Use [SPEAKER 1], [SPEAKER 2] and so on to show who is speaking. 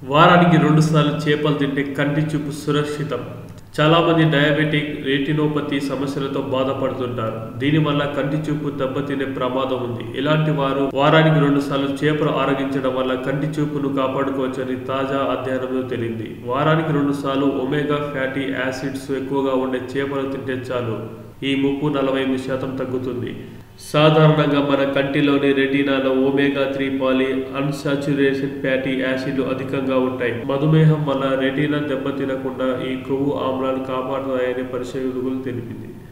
[SPEAKER 1] వారానికి రెండుసార్లు చేపలు తింటే కంటి చూపు సురక్షితం చాలామంది డయాబెటిక్ రెటినోపతి సమస్యలతో బాధపడుతుంటారు దీనివల్ల కంటి చూపు దెబ్బతినే ప్రమాదం ఉంది ఇలాంటి వారు వారానికి రెండు సార్లు చేపలు ఆరగించడం వల్ల కంటి చూపును కాపాడుకోవచ్చని తాజా అధ్యయనంలో తేలింది వారానికి రెండు సార్లు ఒమేగా ఫ్యాటీ యాసిడ్స్ ఎక్కువగా ఉండే చేపలు తింటే చాలు ఈ ముప్పు నలభై ఎనిమిది శాతం తగ్గుతుంది సాధారణంగా మన కంటిలోని రెటీనాలో omega three poly unsaturation fatty యాసిడ్లు అధికంగా ఉంటాయి మధుమేహం వల్ల రెటీనా దెబ్బతినకుండా ఈ కొవ్వు ఆమ్లాలు కాపాడుతాయని పరిశోధకులు తెలిపింది